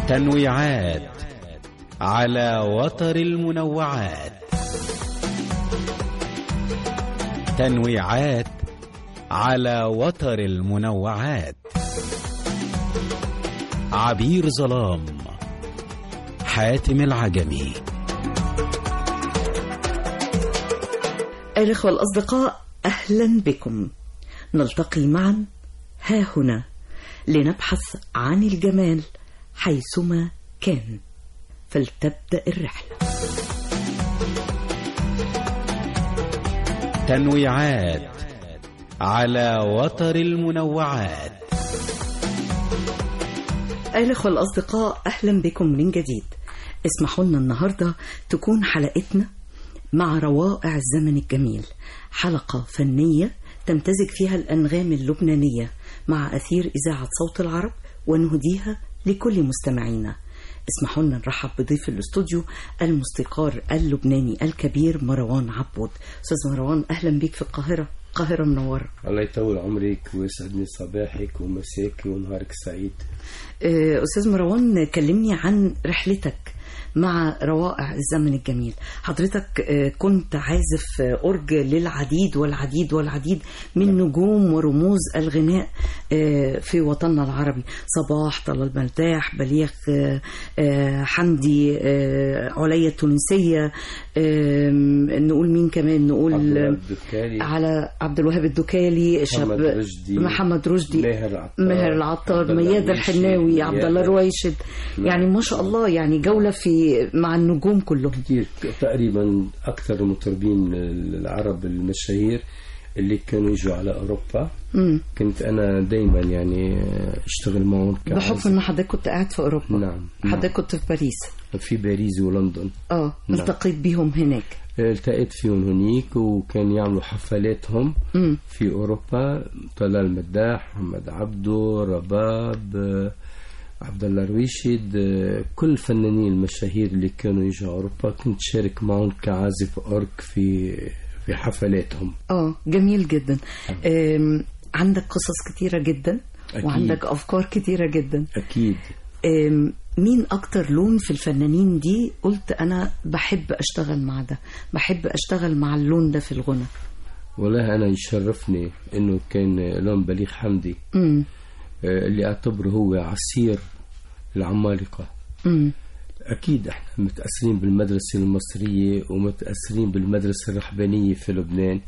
تنويعات على وتر المنوعات تنويعات على وتر المنوعات عبير ظلام حاتم العجمي الإخوة الأصدقاء أهلا بكم نلتقي معا ها هنا لنبحث عن الجمال حيثما كان فلتبدأ الرحلة تنويعات على وتر المنوعات الإخوة الأصدقاء أهلا بكم من جديد اسمحوا لنا النهاردة تكون حلقتنا مع روائع الزمن الجميل حلقة فنية تمتزج فيها الأنغام اللبنانية مع أثير إذاعة صوت العرب ونهديها لكل مستمعينا اسمحوا لنا نرحب بضيف الاستوديو الموسيقار اللبناني الكبير مروان عبود استاذ مروان اهلا بيك في القاهره القاهره منوره الله يطول عمرك ويسعدني صباحك ومساك ونهارك سعيد آه، استاذ مروان كلمني عن رحلتك مع روائع الزمن الجميل حضرتك آه، كنت عازف آه، أورج للعديد والعديد والعديد من نجوم ورموز الغناء آه، في وطننا العربي صباح طلال ملتاح بليغ آه، آه، حمدي آه، عليا التونسية آه، نقول مين كمان نقول عبد الوهاب الدكالي على عبد الوهاب الدكالي محمد رشدي محمد رشدي ماهر العطار ماهر العطار عبد الله مياد الرويشي، الحناوي عبد الله مياد. الرويشد يعني ما شاء الله يعني جولة في مع النجوم كلهم كتير تقريبا أكثر المطربين العرب المشاهير اللي كانوا يجوا على أوروبا مم. كنت أنا دايما يعني اشتغل معهم بحكم كعازف. ان حضرتك كنت قاعد في اوروبا نعم حضرتك كنت في باريس في باريس ولندن اه نعم. التقيت بيهم هناك التقيت فيهم هنيك وكان يعملوا حفلاتهم مم. في أوروبا طلال مداح محمد عبده رباب آه، عبد الله رويشد آه، كل الفنانين المشاهير اللي كانوا يجوا أوروبا كنت شارك معهم كعازف أورك في في حفلاتهم اه جميل جدا آم، عندك قصص كتيرة جدا أكيد. وعندك افكار كتيرة جدا أكيد آم، مين اكتر لون في الفنانين دي قلت انا بحب اشتغل مع ده بحب اشتغل مع اللون ده في الغنى والله أنا يشرفني إنه كان لون بليغ حمدي امم آه، اللي أعتبره هو عصير العمالقة امم أكيد إحنا متأثرين بالمدرسة المصرية ومتأثرين بالمدرسة الرهبانية في لبنان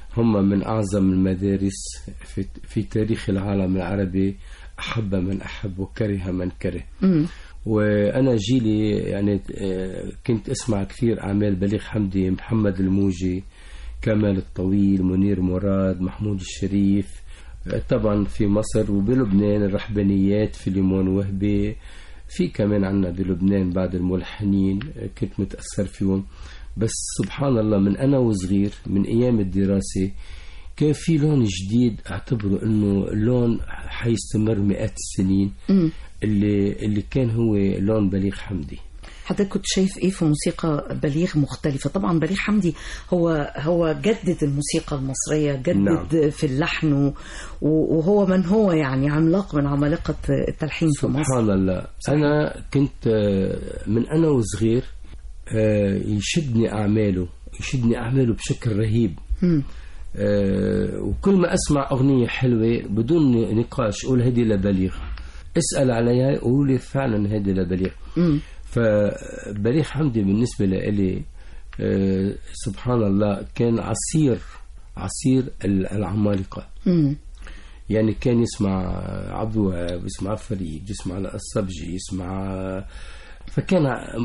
هم من أعظم المدارس في, في تاريخ العالم العربي أحب من أحب وكره من كره امم وأنا جيلي يعني آه، كنت أسمع كثير أعمال بليغ حمدي محمد الموجي كمال الطويل منير مراد محمود الشريف آه، طبعا في مصر وبلبنان الرحبانيات في ليمون وهبي في كمان عنا بلبنان بعض الملحنين آه، كنت متأثر فيهم بس سبحان الله من أنا وصغير من أيام الدراسة كان في لون جديد اعتبره انه لون حيستمر مئات السنين امم اللي اللي كان هو لون بليغ حمدي حضرتك كنت شايف ايه في موسيقى بليغ مختلفة طبعا بليغ حمدي هو هو جدد الموسيقى المصرية جدد نعم. في اللحن و- وهو من هو يعني عملاق من عمالقة التلحين في مصر سبحان الله انا كنت آه، من انا وصغير آه، يشدني اعماله يشدني اعماله بشكل رهيب مم. آه، وكل ما اسمع اغنيه حلوه بدون نقاش اقول هدي لبليغ اسال عليها يقول لي فعلا هدي لبليغ مم. فبليغ حمدي بالنسبة لي آه، سبحان الله كان عصير عصير ال- العمالقة مم. يعني كان يسمع عبد الوهاب يسمع فريد يسمع الصبجي يسمع فكان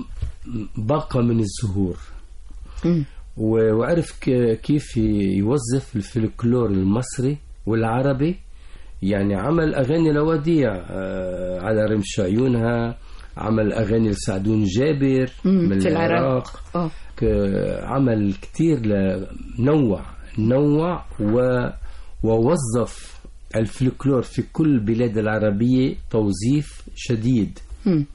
باقة من الزهور مم. و- وعرف ك- كيف يوظف الفلكلور المصري والعربي يعني عمل أغاني لوديع آه، على رمش عيونها عمل أغاني لسعدون جابر مم. من في العراق العراق اه ك- عمل كتير ل- نوع نوع و ووظف الفلكلور في كل البلاد العربية توظيف شديد مم.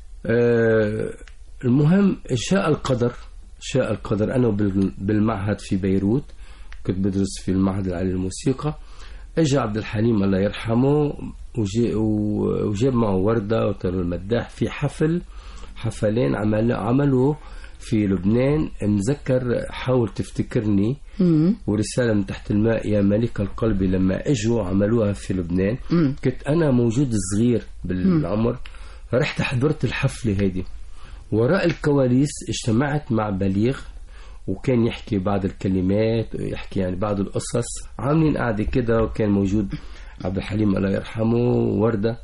آه، المهم شاء القدر شاء القدر أنا بال- بالمعهد في بيروت كنت بدرس في المعهد العالي للموسيقى اجى عبد الحليم الله يرحمه وجي و- وجاب معه وردة وطلال المداح في حفل حفلين عمل عملوا في لبنان مذكر حاول تفتكرني ورسالة من تحت الماء يا ملك القلب لما اجوا عملوها في لبنان كنت انا موجود صغير بالعمر فرحت حضرت الحفلة هذه وراء الكواليس اجتمعت مع بليغ وكان يحكي بعض الكلمات ويحكي يعني بعض القصص عاملين قاعدة كده وكان موجود عبد الحليم الله يرحمه وردة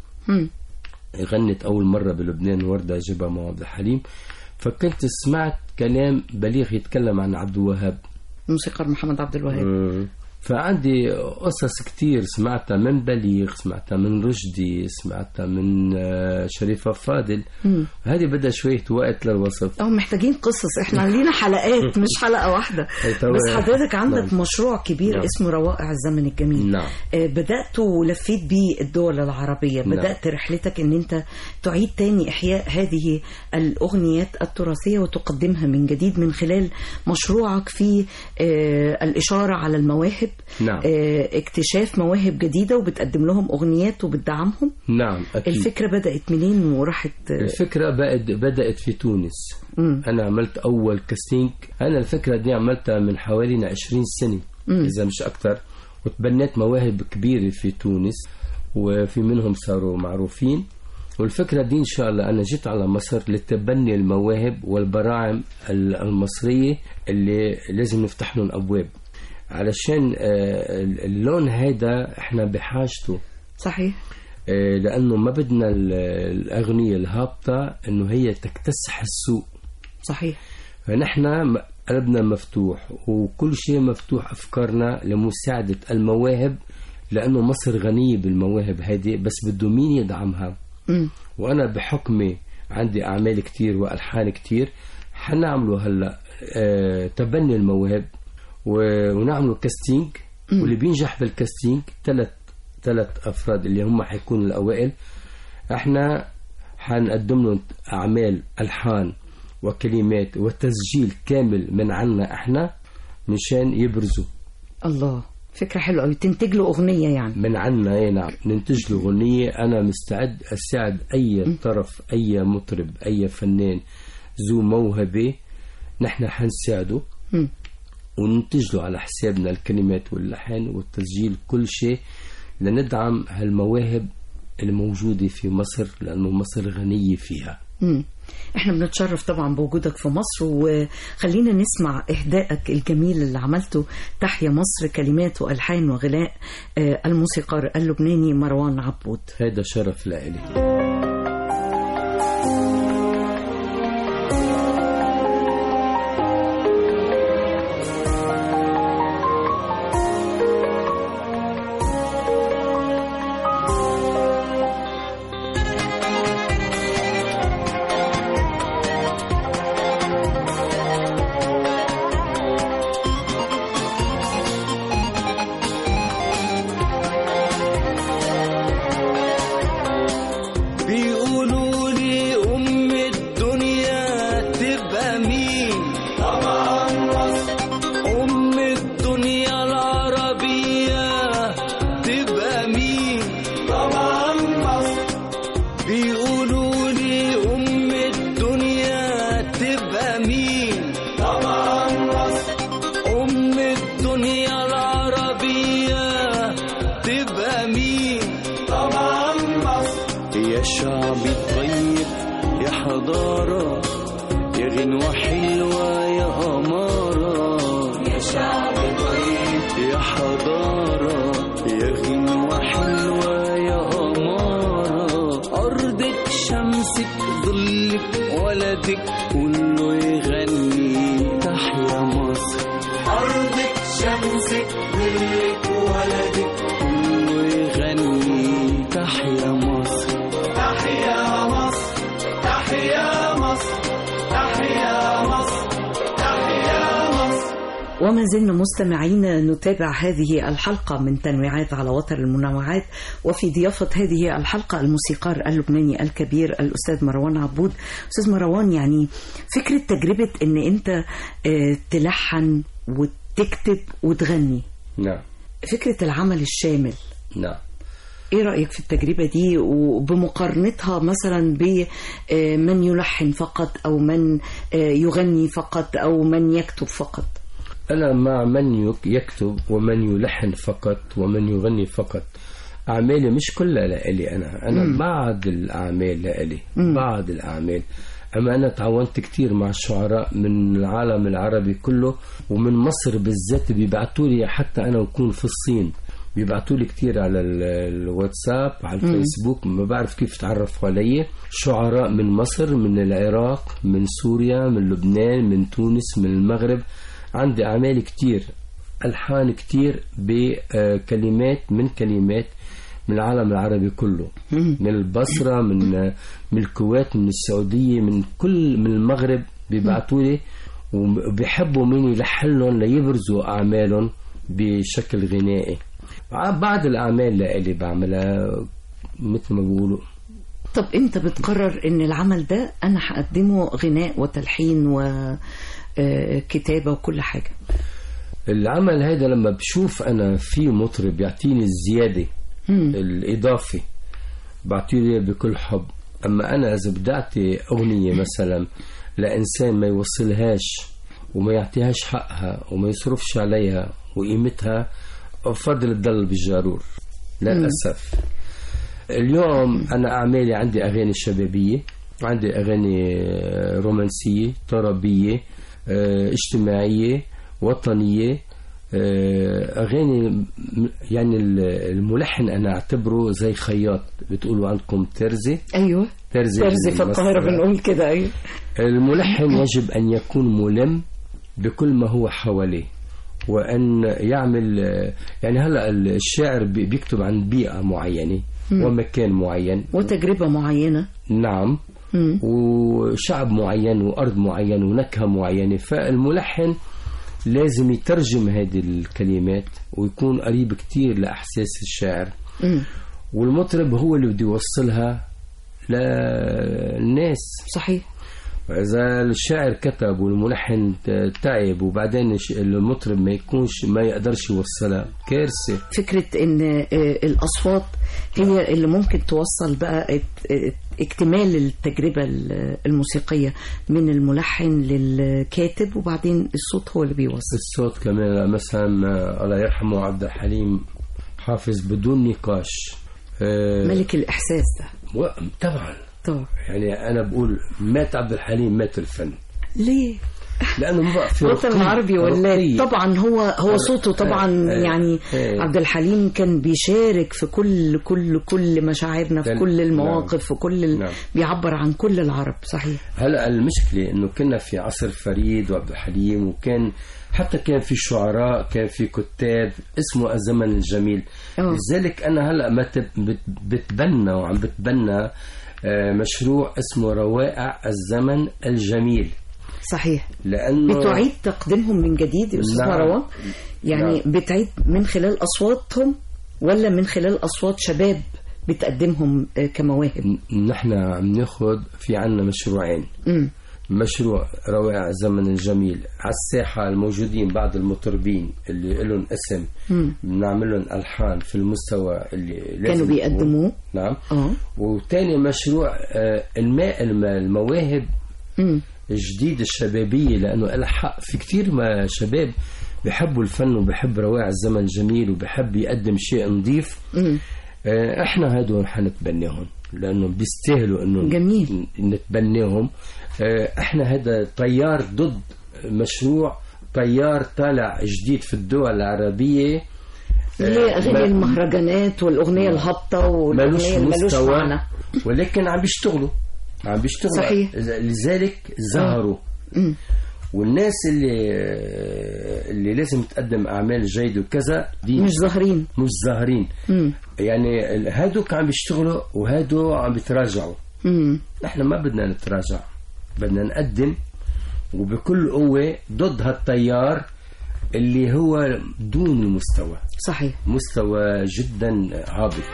غنت أول مرة بلبنان وردة جابها مع عبد الحليم فكنت سمعت كلام بليغ يتكلم عن عبد الوهاب موسيقار محمد عبد الوهاب فعندي قصص كتير سمعتها من بليغ سمعتها من رشدي سمعتها من آه، شريفة فاضل هذه بدها شوية وقت للوصف اه محتاجين قصص احنا لينا حلقات مش حلقة واحدة أي طبعاً. بس حضرتك عندك نعم. مشروع كبير نعم. اسمه روائع الزمن الجميل نعم. آه، بدأت ولفيت بيه الدول العربية نعم. بدأت رحلتك ان انت تعيد تاني احياء هذه الاغنيات التراثية وتقدمها من جديد من خلال مشروعك في آه، الاشارة على المواهب نعم. آه، اكتشاف مواهب جديدة وبتقدم لهم اغنيات وبتدعمهم نعم أكيد الفكرة بدأت منين وراحت آه، الفكرة بدأت بدأت في تونس مم. أنا عملت أول كاستينج أنا الفكرة دي عملتها من حوالي 20 سنة إذا مش أكتر وتبنيت مواهب كبيرة في تونس وفي منهم صاروا معروفين والفكرة دي إن شاء الله أنا جيت على مصر لتبني المواهب والبراعم ال- المصرية اللي لازم نفتح لهم أبواب علشان آه، اللون هذا احنا بحاجته صحيح آه، لانه ما بدنا ال- الاغنيه الهابطه انه هي تكتسح السوق صحيح فنحن م- قلبنا مفتوح وكل شيء مفتوح افكارنا لمساعده المواهب لانه مصر غنيه بالمواهب هذه بس بده مين يدعمها مم. وانا بحكمي عندي اعمال كتير والحان كتير حنعملوا هلا آه تبني المواهب و- ونعملوا كاستينج واللي بينجح بالكاستينج ثلاث ثلاث افراد اللي هم حيكونوا الاوائل احنا حنقدم لهم اعمال الحان وكلمات وتسجيل كامل من عنا احنا مشان يبرزوا الله فكرة حلوة قوي تنتج له أغنية يعني من عنا اي نعم ننتج له اغنيه انا مستعد اساعد اي طرف اي مطرب اي فنان ذو موهبه نحن حنساعده مم. وننتج له على حسابنا الكلمات واللحن والتسجيل كل شيء لندعم هالمواهب الموجودة في مصر لأنه مصر غنية فيها مم. احنا بنتشرف طبعا بوجودك في مصر وخلينا نسمع اهدائك الجميل اللي عملته تحيا مصر كلمات والحان وغناء آه، الموسيقار اللبناني مروان عبود هذا شرف لإلي بيقولوا لي أم الدنيا تبقى مين طبعا مصر أم الدنيا العربية تبقى مين طبعا مصر بيقولوا لي أم الدنيا تبقى مين طبعا مصر أم الدنيا العربية تبقى مين طبعا مصر يا شعبي الطيب يا حضارة يا غنوة حلوة يا أمارة يا شعبي طيب يا حضارة يا غنوة حلوة يا أمارة أرضك شمسك ظلك ولدك كله يغني تحيا مصر أرضك شمسك ظلك ولدك كله يغني تحيا مصر تحيا مصر تحيا مصر تحيا مصر تحيا مصر وما زلنا مستمعين نتابع هذه الحلقة من تنويعات على وتر المنوعات وفي ضيافة هذه الحلقة الموسيقار اللبناني الكبير الأستاذ مروان عبود أستاذ مروان يعني فكرة تجربة أن أنت آه، تلحن وتكتب وتغني نعم فكرة العمل الشامل نعم ايه رأيك في التجربة دي وبمقارنتها مثلا بمن يلحن فقط او من آه، يغني فقط او من يكتب فقط أنا مع من يك- يكتب ومن يلحن فقط ومن يغني فقط أعمالي مش كلها لإلي أنا أنا مم. بعض الأعمال لإلي مم. بعض الأعمال أما أنا تعاونت كتير مع الشعراء من العالم العربي كله ومن مصر بالذات بيبعتوا لي حتى أنا وكون في الصين بيبعتوا لي كتير على ال- الواتساب على مم. الفيسبوك ما بعرف كيف تعرفوا علي شعراء من مصر من العراق من سوريا من لبنان من تونس من المغرب عندي أعمال كتير ألحان كتير بكلمات من كلمات من العالم العربي كله من البصرة من من الكويت من السعودية من كل من المغرب بيبعتوا لي وبيحبوا مين يلحن لهم ليبرزوا أعمالهم بشكل غنائي بعض الأعمال اللي بعملها مثل ما بيقولوا طب امتى بتقرر ان العمل ده انا هقدمه غناء وتلحين وكتابة وكل حاجة العمل هذا لما بشوف أنا في مطرب يعطيني الزيادة مم. الإضافة بعطيه بكل حب أما أنا إذا بدي أعطي أغنية مثلا لإنسان ما يوصلهاش وما يعطيهاش حقها وما يصرفش عليها وقيمتها أفضل تضل بالجارور للأسف اليوم أنا أعمالي عندي أغاني شبابية عندي أغاني رومانسية طربية آه، اجتماعية وطنية آه، أغاني م- يعني ال- الملحن أنا أعتبره زي خياط بتقولوا عندكم ترزي ايوه ترزي ترزي في القاهرة بالمسطرة. بنقول كده ايوه الملحن يجب أن يكون ملم بكل ما هو حواليه وأن يعمل يعني هلا الشاعر بي- بيكتب عن بيئة معينة مم. ومكان معين وتجربة معينة نعم مم. وشعب معين وأرض معين ونكهة معينة فالملحن لازم يترجم هذه الكلمات ويكون قريب كتير لأحساس الشاعر مم. والمطرب هو اللي بده يوصلها للناس صحيح إذا الشاعر كتب والملحن ت- تعب وبعدين الش- المطرب ما يكونش ما يقدرش يوصلها كارثة فكرة ان آه، الاصوات هي اللي ممكن توصل بقى ات- ات- اكتمال التجربة ال- الموسيقية من الملحن للكاتب وبعدين الصوت هو اللي بيوصل الصوت كمان مثلا آه، الله يرحمه عبد الحليم حافظ بدون نقاش آه، ملك الاحساس ده و- طبعا طبعا يعني أنا بقول مات عبد الحليم مات الفن ليه لأنه ما بقى في الوطن رقي- العربي ولا رقي. طبعا هو هو صوته طبعا آه، آه، يعني آه. عبد الحليم كان بيشارك في كل كل كل مشاعرنا في كان- كل نعم. المواقف في كل ال... نعم. بيعبر عن كل العرب صحيح هلا المشكلة انه كنا في عصر فريد وعبد الحليم وكان حتى كان في شعراء كان في كتاب اسمه الزمن الجميل أوه. لذلك انا هلا ما تب- بت- بتبنى وعم بتبنى آه، مشروع اسمه روائع الزمن الجميل صحيح لانه بتعيد تقديمهم من جديد يا استاذ نعم. مروان يعني نعم. بتعيد من خلال اصواتهم ولا من خلال اصوات شباب بتقدمهم آه، كمواهب نحن عم ناخذ في عنا مشروعين امم مشروع روائع الزمن الجميل على الساحة الموجودين بعض المطربين اللي لهم اسم مم. بنعمل لهم ألحان في المستوى اللي لازم كانوا يكون. بيقدموه نعم اه وتاني مشروع آه، الماء الم- المواهب امم الجديد الشبابية لأنه لها حق في كتير ما شباب بيحبوا الفن وبيحب روائع الزمن الجميل وبيحب يقدم شيء نظيف امم آه، احنا هدول حنتبناهم لانه بيستاهلوا انه جميل. ن- نتبناهم آه، احنا هذا تيار ضد مشروع تيار طالع جديد في الدول العربية اللي هي آه، اغاني ما- المهرجانات والاغنيه الهابطه ملوش والاغنيه اللي ملوش مستوى معنى ولكن عم بيشتغلوا عم بيشتغلوا صحيح. لذلك ظهروا مم. والناس اللي اللي لازم تقدم اعمال جيده وكذا دي مش ظاهرين مش ظاهرين امم يعني ال- هادوك عم بيشتغلوا وهادو عم بيتراجعوا امم نحن ما بدنا نتراجع بدنا نقدم وبكل قوة ضد هالتيار اللي هو دون المستوى صحيح مستوى جدا هابط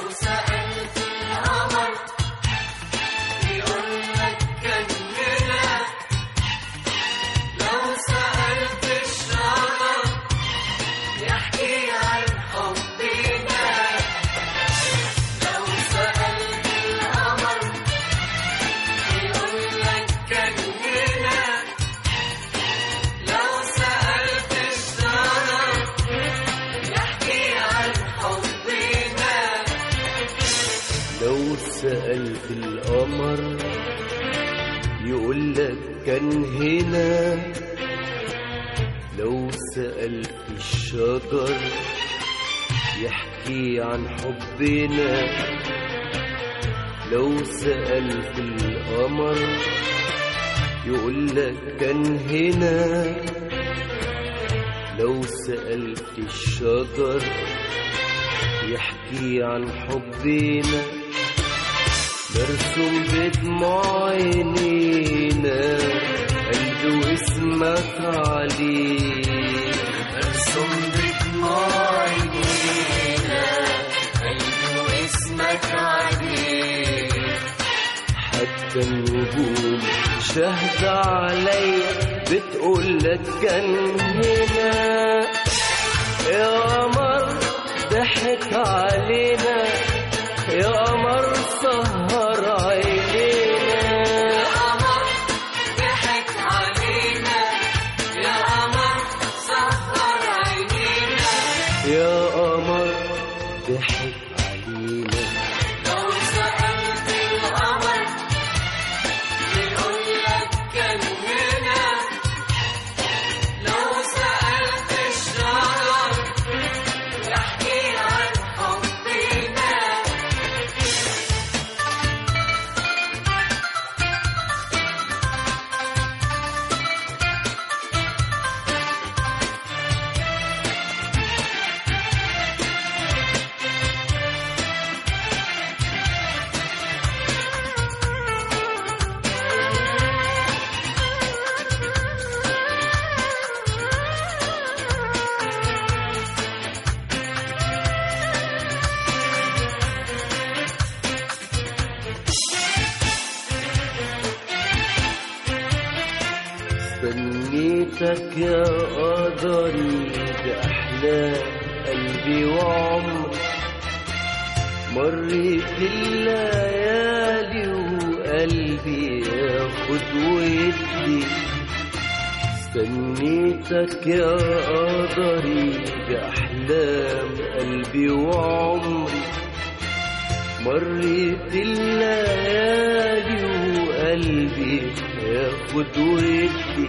سألت القمر يقول لك كان هنا سأل في القمر يقول لك كان هنا لو سأل في الشجر يحكي عن حبنا لو سأل في القمر يقول لك كان هنا لو سأل في الشجر يحكي عن حبنا مرسوم بدموع عينينا قلبي واسمك عليه مرسوم بدموع عينينا قلبي واسمك عليه حتى النجوم شهد عليا بتقول لك كان هنا يا قمر ضحك علينا يا قمر سهر عينينا يا قمر ضحك علينا يا قمر سهر عينينا يا قمر ضحك علينا لو سألت القمر يقول لك كان هنا لو سألت الشجر يحكي عن حبنا استنيتك يا قدري بأحلام قلبي وعمري مريت الليالي وقلبي ياخد ويدي استنيتك يا قدري بأحلام قلبي وعمري مريت الليالي وقلبي ياخد ودي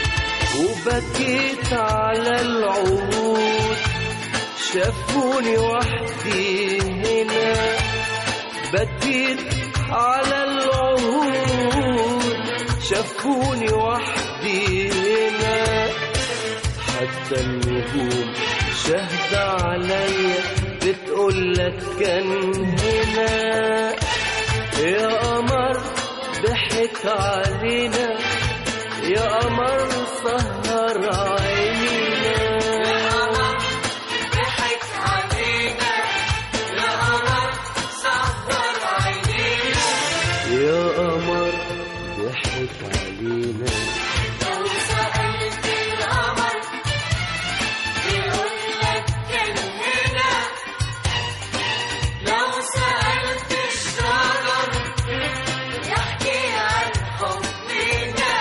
وبكيت على العهود شافوني وحدي هنا بكيت على العهود شافوني وحدي هنا حتى النجوم شهد عليا بتقول لك كان هنا يا قمر ضحك علينا يا قمر سهر عينينا يا قمر ضحك علينا يا قمر سهر عينينا يا قمر ضحك علينا لو سألت القمر يقول لك كان هنا لو سألت الشجر يحكي عن حبنا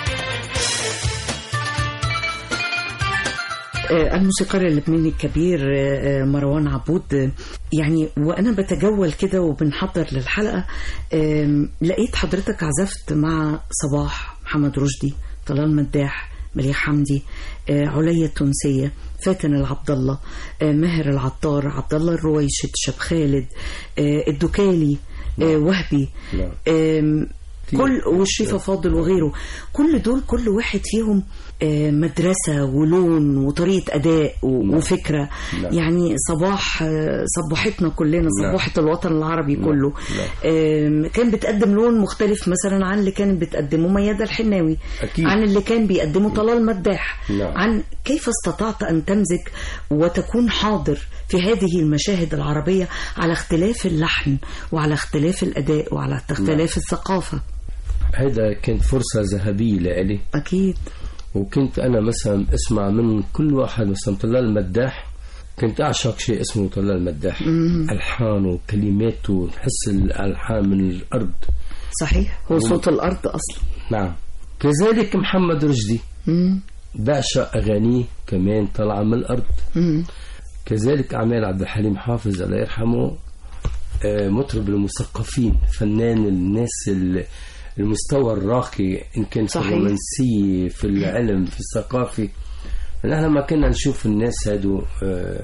آه، الموسيقار اللبناني الكبير آه، آه، مروان عبود آه، يعني وانا بتجول كده وبنحضر للحلقه آم، لقيت حضرتك عزفت مع صباح محمد رشدي طلال مداح مليح حمدي آه، عليا التونسيه فاتن العبد الله آه، ماهر العطار عبد الله الرويشد شاب خالد آه، الدكالي آه، وهبي نعم. آم، كل وشريفه فاضل وغيره كل دول كل واحد فيهم آه، مدرسه ولون وطريقه اداء و- وفكره نعم. يعني صباح آه، صبحتنا كلنا صباحه الوطن العربي كله نعم. آم، كان بتقدم لون مختلف مثلا عن اللي كانت بتقدمه ميادة الحناوي أكيد. عن اللي كان بيقدمه طلال مداح نعم. عن كيف استطعت أن تمزج وتكون حاضر في هذه المشاهد العربية على اختلاف اللحن وعلى اختلاف الأداء وعلى اختلاف الثقافة هذا كانت فرصة ذهبية لإلي أكيد وكنت أنا مثلا أسمع من كل واحد مثلا طلال مداح كنت أعشق شيء اسمه طلال مداح ألحانه وكلماته تحس الألحان من الأرض صحيح هو صوت الأرض أصلا نعم كذلك محمد رشدي مم. بعشق أغانيه كمان طالعة من الأرض مم. كذلك أعمال عبد الحليم حافظ الله يرحمه آه، مطرب المثقفين فنان الناس ال- المستوى الراقي إن كان في صحيح. الرومانسية في العلم في الثقافة نحن لما كنا نشوف الناس هادو آه،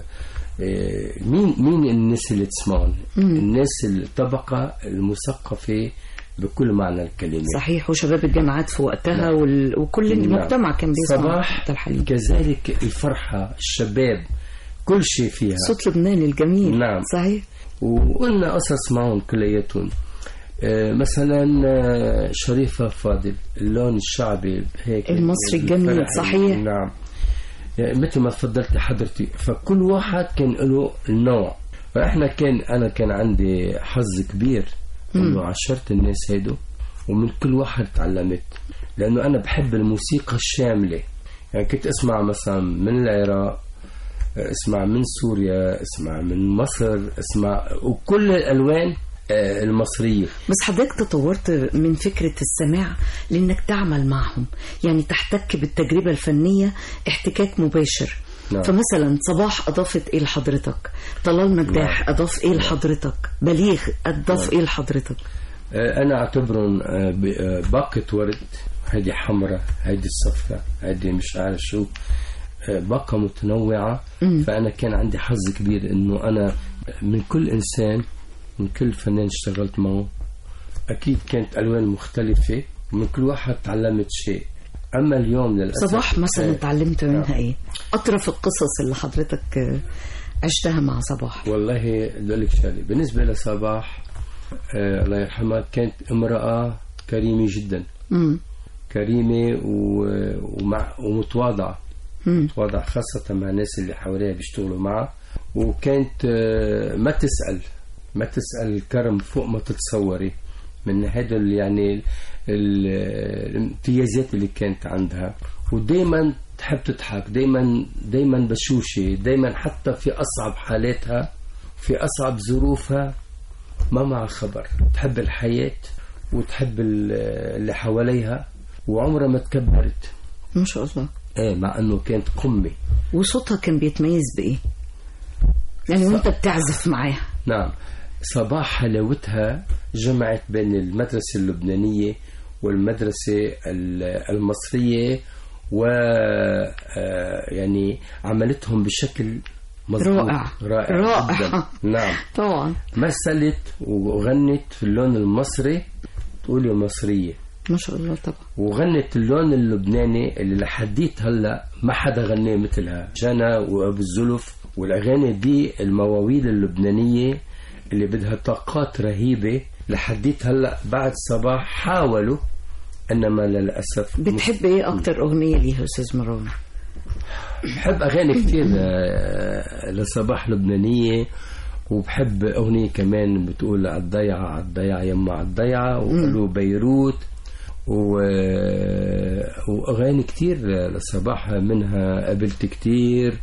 آه، مين مين الناس اللي تسمعون الناس الطبقة المثقفة بكل معنى الكلمة صحيح وشباب الجامعات في وقتها وال... وكل المجتمع كان بيسمع صباح عبد الحليم كذلك الفرحة الشباب كل شيء فيها صوت لبنان الجميل نعم. صحيح وقلنا قصص معهم كلياتهم آه، مثلا آه، شريفة فاضل اللون الشعبي هيك المصري الجميل، الفرحي. صحيح. نعم يعني مثل ما تفضلتي حضرتي فكل واحد كان له النوع فاحنا كان انا كان عندي حظ كبير انه عشرت الناس هيدو ومن كل واحد تعلمت لانه انا بحب الموسيقى الشامله يعني كنت اسمع مثلا من العراق اسمع من سوريا اسمع من مصر اسمع وكل الالوان آه، المصريه بس حضرتك تطورت من فكرة السماع لأنك تعمل معهم يعني تحتك بالتجربة الفنية احتكاك مباشر نعم. فمثلا صباح أضافت إيه لحضرتك طلال مجداح أضاف إيه لحضرتك بليغ أضاف إيه لحضرتك آه، انا اعتبرهم آه، ب- آه، باقة ورد هيدي حمراء هيدي صفراء هيدي مش عارف شو آه، باقة متنوعة فأنا كان عندي حظ كبير إنه أنا من كل إنسان من كل فنان اشتغلت معه أكيد كانت ألوان مختلفة ومن كل واحد تعلمت شيء أما اليوم للأسف صباح مثلا آه، اتعلمت منها نعم. إيه أطرف القصص اللي حضرتك آه، عشتها مع صباح والله بدي لك شغله بالنسبه لصباح آه الله يرحمها كانت امراه كريمه جدا مم. كريمه و... ومع... ومتواضعه مم. متواضعه خاصه مع الناس اللي حواليها بيشتغلوا معها وكانت آه ما تسال ما تسال الكرم فوق ما تتصوري من هذا ال- يعني ال- الامتيازات اللي كانت عندها ودائما تحب تضحك دائما دائما بشوشه دائما حتى في اصعب حالاتها في اصعب ظروفها ما مع خبر تحب الحياه وتحب ال- اللي حواليها وعمرها ما تكبرت ما شاء الله ايه مع انه كانت قمه وصوتها كان بيتميز بإيه يعني وانت بتعزف معاها نعم صباح حلاوتها جمعت بين المدرسة اللبنانية والمدرسة ال- المصرية و آه، يعني عملتهم بشكل مظبوط رائع. رائع رائع. جدا. نعم طبعا مثلت وغنت في اللون المصري تقولي مصرية ما شاء الله طبعا وغنت اللون اللبناني اللي لحديت هلا ما حدا غناه مثلها جانا وابو الزلف والاغاني دي المواويل اللبنانيه اللي بدها طاقات رهيبه لحديت هلا بعد صباح حاولوا انما للاسف بتحب ايه اكتر اغنيه ليها استاذ مروان بحب اغاني كثير آه، لصباح لبنانيه وبحب اغنيه كمان بتقول عالضيعه عالضيعه يما عالضيعه وقالوا بيروت و... واغاني كتير لصباح منها قبلت كتير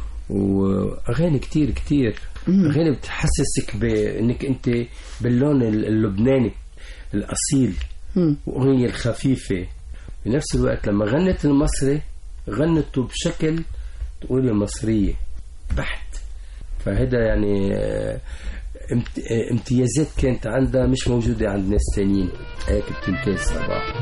واغاني كتير كتير اغاني بتحسسك بانك انت باللون اللبناني الاصيل مم. واغنيه الخفيفه بنفس الوقت لما غنت المصري غنته بشكل تقولي مصريه بحت فهذا يعني آه، امت- آه، امتيازات كانت عندها مش موجوده عند ناس تانيين هيك بتمتاز صباح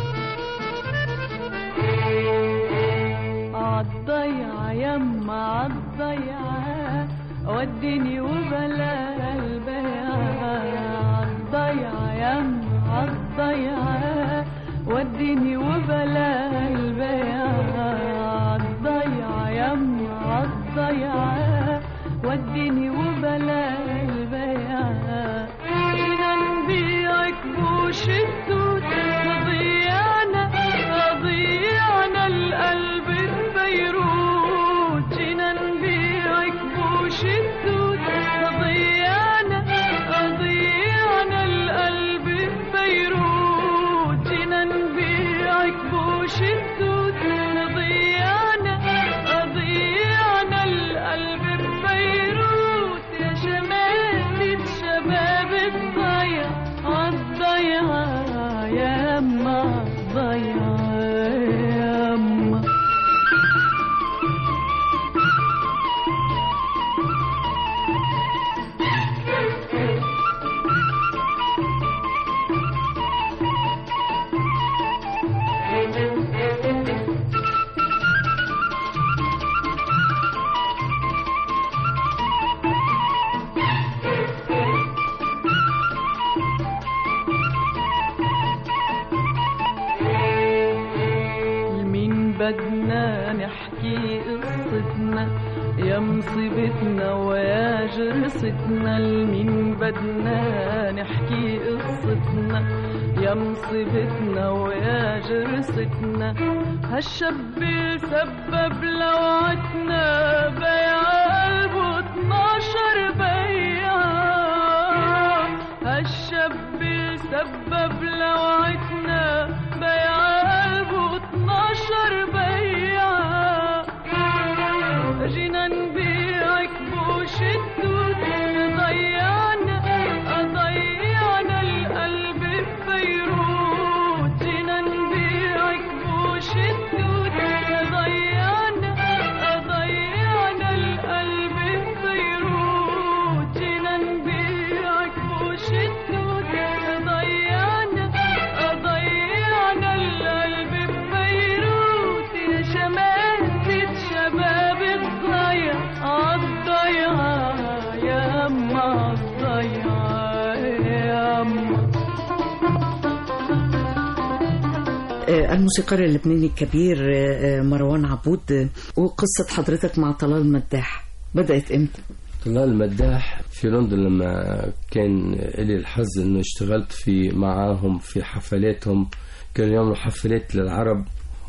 عالضيعة يما عالضيعة وديني وبلا البيعة عالضيعة يما عالضيعة وديني وبلا البيعة عالضيعة يما عالضيعة وديني وبلا البيعة جينا نبيعك بوش الدود ضيعنا ضيعنا القلب ببيروت جينا نبيعك بوش الدود ضيعنا ضيعنا القلب ببيروت جينا نبيعك بوش بدنا نحكي قصتنا يا مصيبتنا ويا جرستنا لمين بدنا نحكي قصتنا يا مصيبتنا ويا جرستنا هالشاب سبب لوعتنا بيع قلبه 12 بيعة هالشاب سبب لوعتنا بيع قلبه 12 بيعة جينا نبيعك بوش الدود ضيعنا ضيعنا القلب ببيروت جينا نبيعك بوش الدود ضيعنا ضيعنا القلب ببيروت جينا نبيعك بوش الدود ضيعنا ضيعنا القلب ببيروت يا شماتة شباب الضيع عالضيعة يا أما الضيعة يا أما آه، الموسيقار اللبناني الكبير آه، آه، مروان عبود آه، وقصة حضرتك مع طلال مداح بدأت امتى؟ طلال المداح في لندن لما كان لي الحظ انه اشتغلت في معاهم في حفلاتهم كانوا يعملوا حفلات للعرب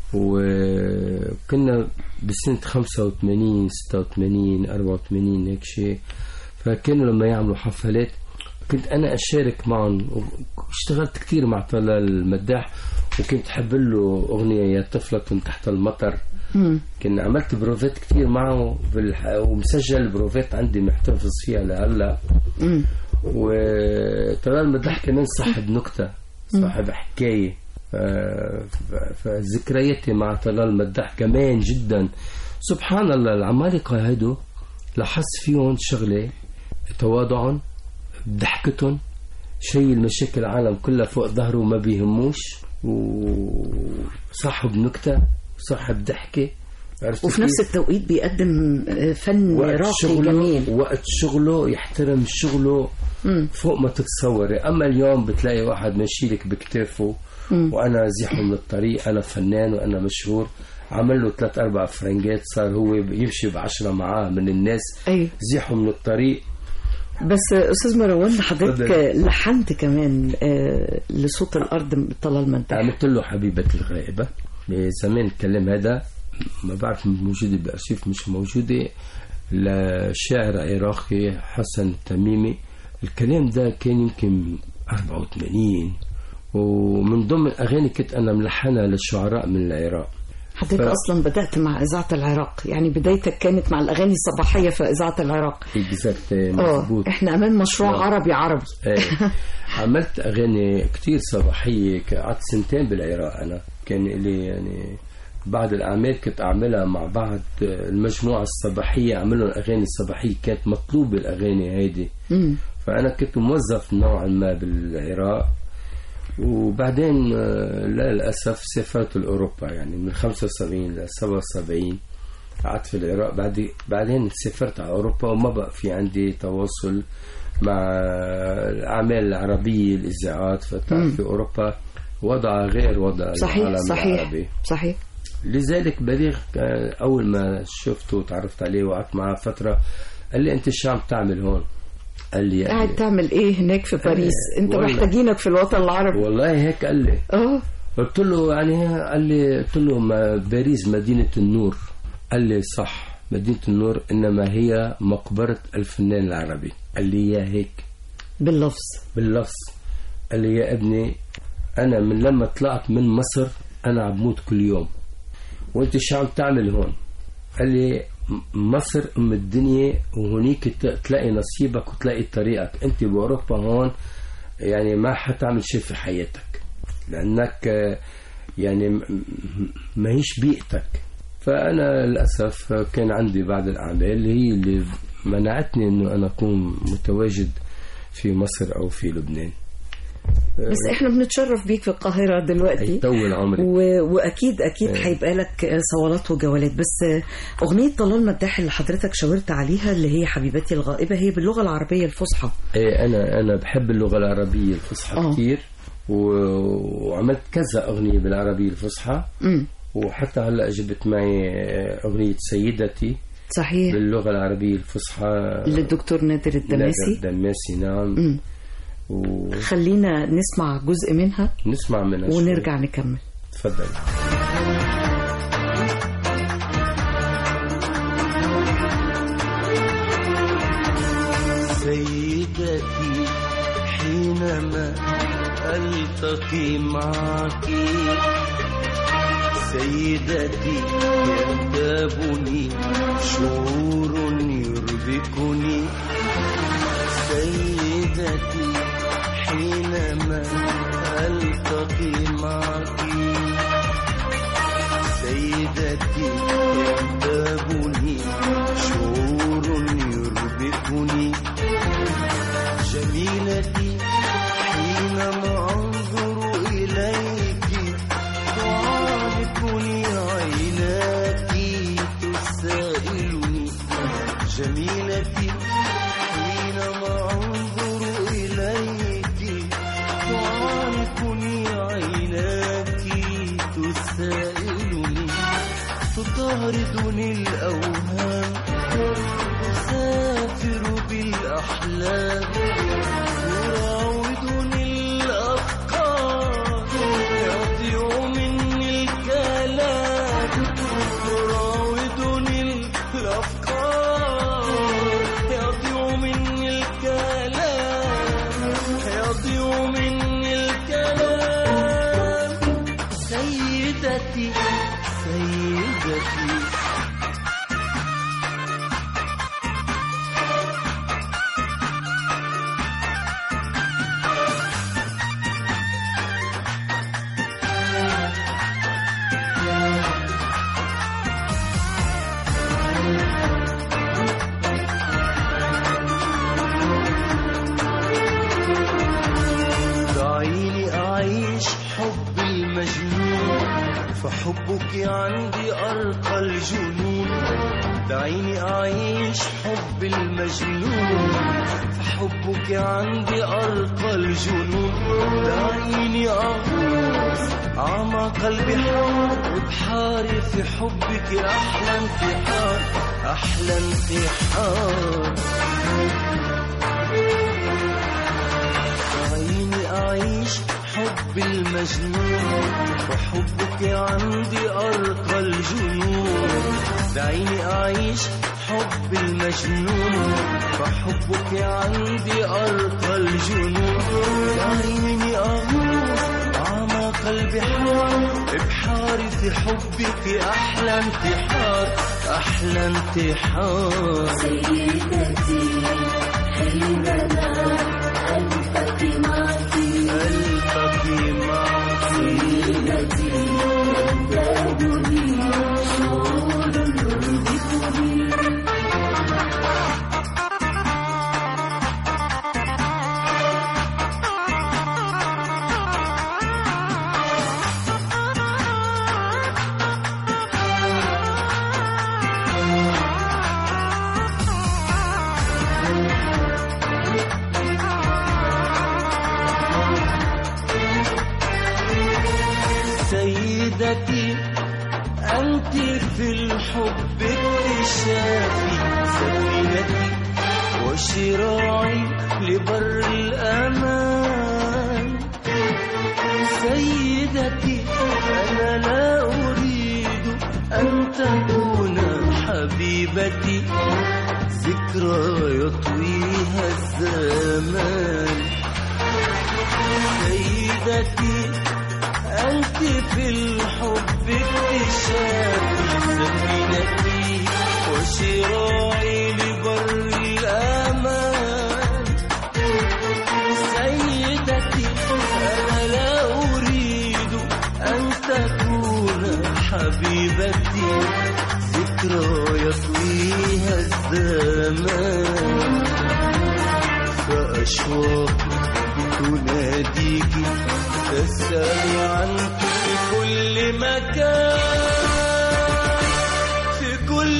وكنا بسنة 85 86 84 هيك شيء فكانوا لما يعملوا حفلات كنت انا اشارك معهم اشتغلت كثير مع طلال المداح وكنت احب له اغنيه يا طفله تحت المطر كنا عملت بروفات كتير معه بالح... ومسجل بروفات عندي محتفظ فيها لهلا مم. وطلال مدح كمان صاحب نكتة صاحب حكاية ف- ف- فذكرياتي مع طلال مدح كمان جدا سبحان الله العمالقة هدو لاحظت فيهم شغلة تواضعهم ضحكتهم شيء المشاكل العالم كلها فوق ظهره وما بيهموش وصاحب نكتة صاحب ضحكة عرفت وفي كيف؟ نفس التوقيت بيقدم آه، فن وقت راقي شغله جميل وقت شغله يحترم شغله مم. فوق ما تتصوري اما اليوم بتلاقي واحد ماشي لك بكتافه وانا زيحه من الطريق انا فنان وانا مشهور عمل له ثلاث اربع فرنجات صار هو يمشي بعشرة معاه من الناس أيوة. زيحه من الطريق بس آه، أستاذ مروان حضرتك اتفضل. آه، لحنت كمان آه، لصوت الأرض طلال مداح عملت له حبيبة الغائبة زمان الكلام هذا ما بعرف موجودة بأرشيف مش موجودة لشاعر عراقي حسن التميمي الكلام ده كان يمكن 84 ومن ضمن الأغاني كنت أنا ملحنها للشعراء من العراق حضرتك ف- أصلا بدأت مع إذاعة العراق يعني بدايتك كانت مع الأغاني الصباحية في إذاعة العراق اكزاكت اه مظبوط احنا أمام مشروع نعم. عربي عربي ايه عملت اغاني كتير صباحيه ك- قعدت سنتين بالعراق انا كان لي يعني بعض الاعمال كنت اعملها مع بعض المجموعه الصباحيه اعملهم اغاني صباحيه كانت مطلوبه الاغاني هيدي مم. فانا كنت موظف نوعا ما بالعراق وبعدين آه، للاسف سافرت لاوروبا يعني من 75 ل 77 قعدت في العراق بعد بعدين سافرت على اوروبا وما بقى في عندي تواصل مع الاعمال العربيه الاذاعات فتعرف في اوروبا وضع غير وضع صحيح العالم صحيح العربي صحيح لذلك بليغ آه، اول ما شفته وتعرفت عليه وقعدت معه فتره قال لي انت شو عم تعمل هون؟ قال لي قاعد تعمل ايه هناك في باريس انت والله. محتاجينك في الوطن العربي والله هيك قال لي اه قلت له يعني قال لي قلت له ما باريس مدينة النور قال لي صح مدينة النور إنما هي مقبرة الفنان العربي قال لي يا هيك باللفظ باللفظ قال لي يا ابني أنا من لما طلعت من مصر أنا عم بموت كل يوم وأنت شو عم تعمل هون قال لي م- مصر أم الدنيا وهنيك ت- تلاقي نصيبك وتلاقي طريقك أنت بأوروبا هون يعني ما حتعمل شيء في حياتك لأنك آه، يعني م- م- ما هيش بيئتك فأنا للأسف كان عندي بعض الأعمال هي اللي منعتني أنه أنا أكون متواجد في مصر أو في لبنان بس احنا بنتشرف بيك في القاهرة دلوقتي يطول عمرك و... واكيد اكيد هيبقى لك صولات وجولات بس اغنيه طلال مداح اللي حضرتك شاورت عليها اللي هي حبيبتي الغائبه هي باللغه العربيه الفصحى إيه أنا أنا بحب اللغة العربية الفصحى آه. كثير و... وعملت كذا أغنية بالعربية الفصحى امم وحتى هلا جبت معي اغنيه سيدتي صحيح باللغه العربيه الفصحى للدكتور نادر الدماسي الدماسي نعم مم. ونسمع خلينا نسمع جزء منها منها شوي. ونرجع نكمل تفضل سيدتي حينما ألتقي معك سيدتي ينتابني شعور يربكني سيدتي حينما ألتقي معك سيدتي ينتابني شعور يربكني جميلتي حينما أنظر إليك تعانقني عيناك تسائلني جميلتي حينما أنظر إليك تعانقني عيناك تسائلني تطاردني الأوهام أسافر بالأحلام يراودني الأفكار يضيع مني الكلام يراودني الأفكار يضيع مني الكلام يضيع مني الكلام سيدتي سيدتي دعيني أعيش حب المجنون فحبك عندي أرقى الجنون دعيني أعيش حب المجنون فحبك عندي أرقى الجنون دعيني أغوص أعمق البحار وبحاري في حبك أحلى انتحار أحلى انتحار عيني أعيش حب المجنون وحبك عندي أرقى الجنون دعيني أعيش حب المجنون فحبك عندي أرقى الجنون دعيني أغوص أعماق البحار بحاري في حبك أحلى انتحار أحلى انتحار ألتقي معك سيدتي أنت في الحب اكتشافي سفينتي وشراعي لبر الأمان سيدتي أنا لا أريد أن تكون حبيبتي ذكرى يطويها الزمان سيدتي أنت في الحب اكتشافي سفينتي وشراعي لبر الأمان سيدتي أنا لا أريد أن تكون حبيبتي ذكرى يطويها الزمان فأشواق تناديك تسأل عنك في كل مكان في كل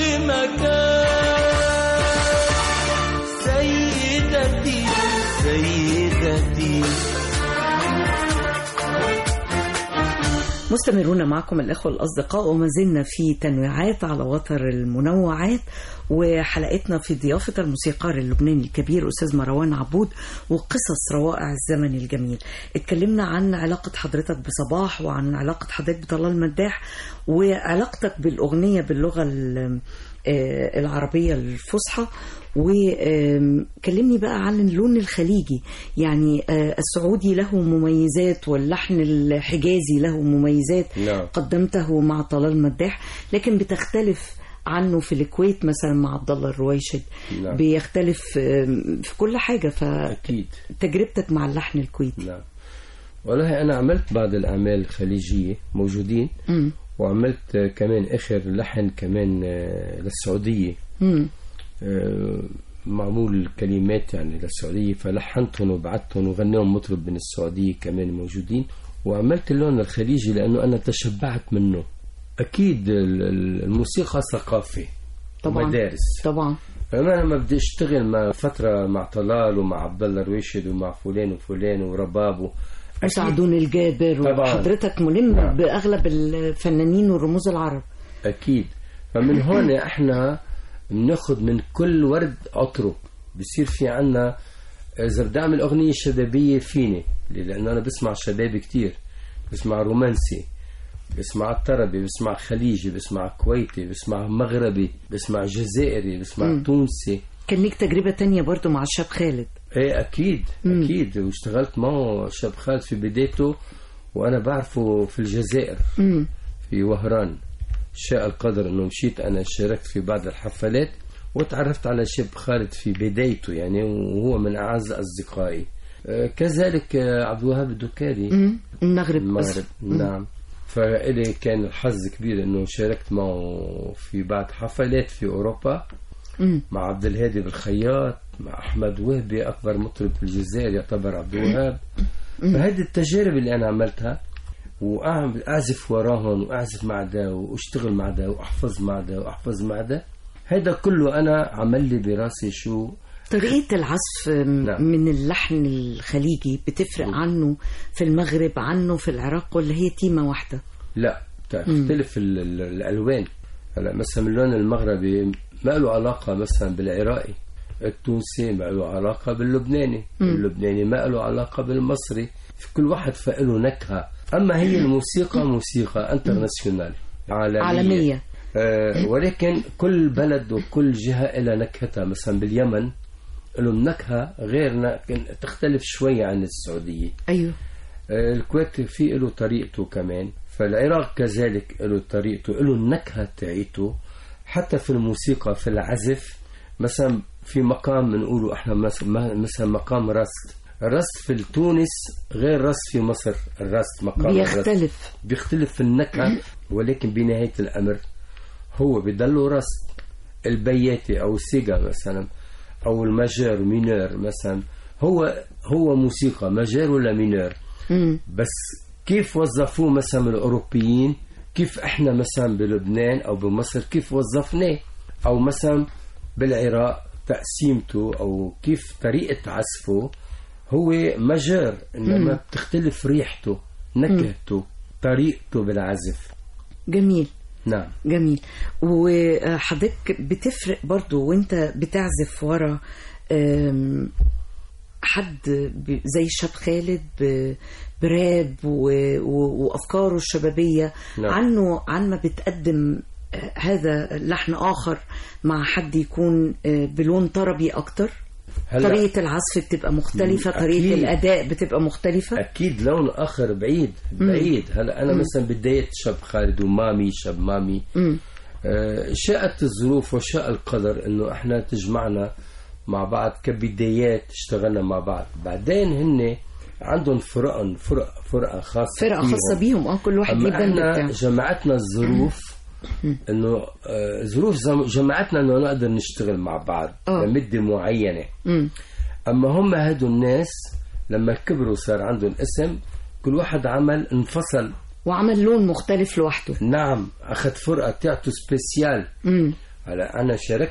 مكان سيدتي سيدتي مستمرون معكم الإخوة الأصدقاء وما زلنا في تنويعات على وتر المنوعات وحلقتنا في ضيافة الموسيقار اللبناني الكبير أستاذ مروان عبود وقصص روائع الزمن الجميل اتكلمنا عن علاقة حضرتك بصباح وعن علاقة حضرتك بطلال مداح وعلاقتك بالأغنية باللغة ال- آه، العربية الفصحى وكلمني بقى عن اللون الخليجي يعني آه، السعودي له مميزات واللحن الحجازي له مميزات نعم. قدمته مع طلال مداح لكن بتختلف عنه في الكويت مثلا مع عبد الله الرويشد نعم. بيختلف آم، في كل حاجة أكيد فتجربتك مع اللحن الكويتي نعم والله أنا عملت بعض الأعمال الخليجية موجودين مم. وعملت آه، كمان آخر لحن كمان آه، للسعودية مم. آه، معمول كلمات يعني للسعودية فلحنتهم وبعتهم وغنيهم مطرب من السعودية كمان موجودين وعملت اللون الخليجي لأنه أنا تشبعت منه أكيد ال- ال- الموسيقى ثقافة طبعا مدارس طبعا فأنا لما بدي أشتغل مع فترة مع طلال ومع عبد الله الرويشد ومع فلان وفلان ورباب و... أكيد وسعدون الجابر طبعاً. وحضرتك ملم نعم. بأغلب الفنانين والرموز العرب أكيد فمن هون إحنا بناخد من كل ورد عطره بصير في عنا إذا بدي أعمل أغنية شبابية فيني لأنه أنا بسمع شبابي كتير بسمع رومانسي بسمع الطربي بسمع خليجي بسمع كويتي بسمع مغربي بسمع جزائري بسمع تونسي كان ليك تجربة تانية برضو مع الشاب خالد ايه اكيد اكيد واشتغلت معه شاب خالد في بدايته وانا بعرفه في الجزائر مم. في وهران شاء القدر انه مشيت انا شاركت في بعض الحفلات وتعرفت على شاب خالد في بدايته يعني وهو من اعز اصدقائي آه، كذلك آه، عبد الوهاب الدكاري مم. المغرب المغرب نعم فإلي كان الحظ كبير انه شاركت معه في بعض حفلات في اوروبا مم. مع عبد الهادي بالخياط مع احمد وهبي اكبر مطرب في الجزائر يعتبر عبد الوهاب فهذه التجارب اللي انا عملتها واعمل اعزف وراهم واعزف مع ده واشتغل مع ده واحفظ مع ده واحفظ مع ده هذا كله انا عمل لي براسي شو طريقة العزف نعم. من اللحن الخليجي بتفرق عنه في المغرب عنه في العراق ولا هي تيمة واحدة لا تختلف ال- ال- الالوان هلا مثلا اللون المغربي ما له علاقه مثلا بالعراقي التونسي ما له علاقه باللبناني اللبناني ما له علاقه بالمصري في كل واحد فله نكهه اما هي الموسيقى موسيقى انترناسيونال عالميه, عالمية آه ولكن كل بلد وكل جهه لها نكهتها مثلا باليمن لهم نكهه غير ن- تختلف شوي عن السعوديه أيوه آه، الكويت في له طريقته كمان فالعراق كذلك له طريقته له النكهة تاعيته حتى في الموسيقى في العزف مثلا في مقام بنقوله احنا مس- ما- مثلا مقام رست الرست في تونس غير رست في مصر الرست مقام الرست بيختلف بيختلف في النكهة ولكن بنهاية الأمر هو بيضله رست البياتي أو السيجا مثلا أو الماجور مينور مثلا هو هو موسيقى ماجور ولا مينور مم. بس كيف وظفوه مثلا من الأوروبيين كيف إحنا مثلا بلبنان أو بمصر كيف وظفناه أو مثلا بالعراق تقسيمته أو كيف طريقة عزفه هو ماجور إنما بتختلف ريحته نكهته طريقته بالعزف جميل نعم جميل وحضرتك بتفرق برضو وانت بتعزف ورا أم، حد ب- زي الشاب خالد ب- براب و- و- وافكاره الشبابيه نعم. عنه عن ما بتقدم آه، هذا لحن اخر مع حد يكون آه، بلون طربي اكتر هلا طريقه العزف بتبقى مختلفه مم، طريقه أكيد. الاداء بتبقى مختلفه أكيد لون آخر بعيد بعيد هلا أنا مثلا بداية شاب خالد ومامي شاب مامي مم. آه، شاءت الظروف وشاء القدر انه احنا تجمعنا مع بعض كبدايات اشتغلنا مع بعض بعدين هن عندهم فرق فرق فرقه خاصه فرقه فيهم. خاصه بيهم اه كل واحد ليه اما بند احنا بتاعه جمعتنا الظروف انه آه، ظروف زم- جمعتنا انه نقدر نشتغل مع بعض آه. لمده معينه مم. اما هم هدول الناس لما كبروا صار عندهم اسم كل واحد عمل انفصل وعمل لون مختلف لوحده نعم اخذ فرقه تاعته سبيسيال مم. هلا انا شاركت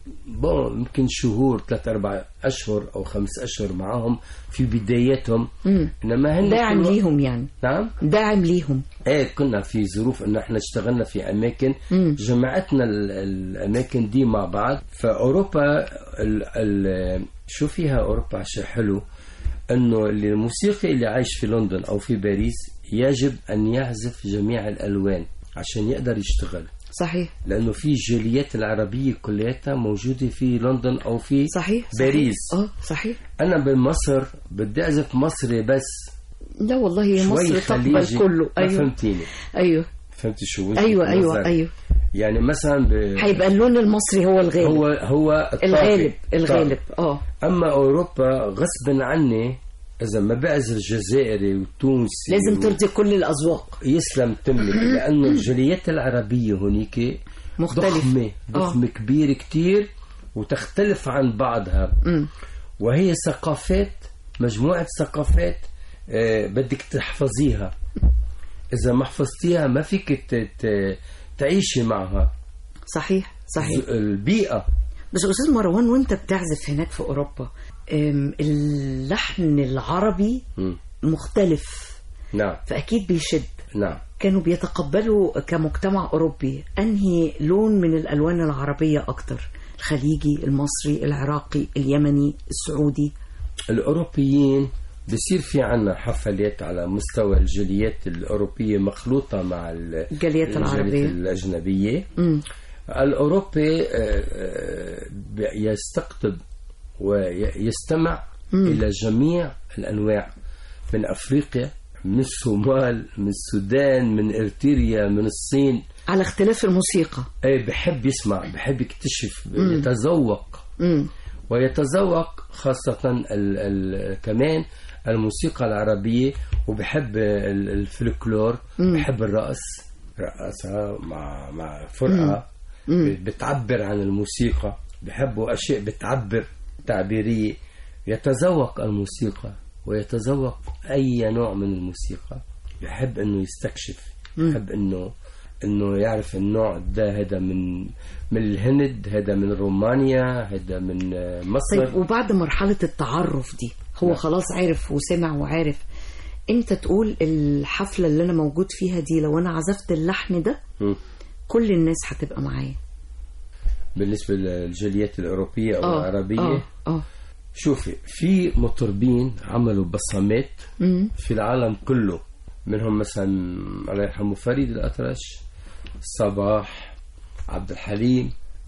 بون يمكن شهور ثلاث اربع اشهر او خمس اشهر معاهم في بداياتهم انما هن داعم كل وقت- ليهم يعني نعم داعم ليهم ايه كنا في ظروف ان احنا اشتغلنا في اماكن جمعتنا ال- الاماكن دي مع بعض فاوروبا ال ال شو فيها اوروبا شيء حلو انه اللي الموسيقي اللي عايش في لندن او في باريس يجب ان يعزف جميع الالوان عشان يقدر يشتغل صحيح لانه في جاليات العربيه كلياتها موجوده في لندن او في صحيح باريس صحيح. اه صحيح انا بمصر بدي اعزف مصري بس لا والله هي شوي مصر تقبل خليجي كله ما ايوه فهمتيني ايوه فهمتي شو وجهة ايوه ايوه النظر؟ ايوه يعني مثلا ب... هيبقى اللون المصري هو الغالب هو هو الطاغي. الغالب الغالب طاغي. اه اما اوروبا غصب عني اذا ما بعزف جزائري وتونسي لازم و- ترضي كل الاذواق يسلم تملك لانه الجاليات العربيه هنيك مختلف. ضخمه آه. ضخمه كبير كتير وتختلف عن بعضها مم. وهي ثقافات مجموعه ثقافات آه، بدك تحفظيها اذا ما حفظتيها ما فيك ت- ت- تعيشي معها صحيح صحيح البيئه بس استاذ مروان وانت بتعزف هناك في اوروبا أم، اللحن العربي مم. مختلف نعم فاكيد بيشد نعم كانوا بيتقبلوا كمجتمع اوروبي انهي لون من الالوان العربيه اكتر الخليجي المصري العراقي اليمني السعودي الأوروبيين بصير في عنا حفلات على مستوى الجاليات الأوروبية مخلوطة مع ال- الجاليات العربية. الأجنبية مم. الأوروبي آه، آه، يستقطب ويستمع إلى جميع الأنواع من أفريقيا من الصومال من السودان من إرتريا من الصين على اختلاف الموسيقى أي بحب يسمع بحب يكتشف يتذوق مم. ويتذوق خاصة ال ال كمان الموسيقى العربية وبحب ال- الفلكلور بحب الرقص رقصة مع مع فرقة بتعبر عن الموسيقى بحبوا أشياء بتعبر تعبيرية يتذوق الموسيقى ويتذوق أي نوع من الموسيقى يحب إنه يستكشف يحب إنه إنه يعرف النوع ده هذا من من الهند هذا من رومانيا هذا من آه، مصر طيب وبعد مرحله التعرف دي هو نعم. خلاص عارف وسمع وعارف امتى تقول الحفله اللي انا موجود فيها دي لو انا عزفت اللحن ده مم. كل الناس هتبقى معايا بالنسبة للجاليات الأوروبية أو العربية اه اه شوفي في مطربين عملوا بصمات مم. في العالم كله منهم مثلا الله يرحمه فريد الأطرش صباح عبد الحليم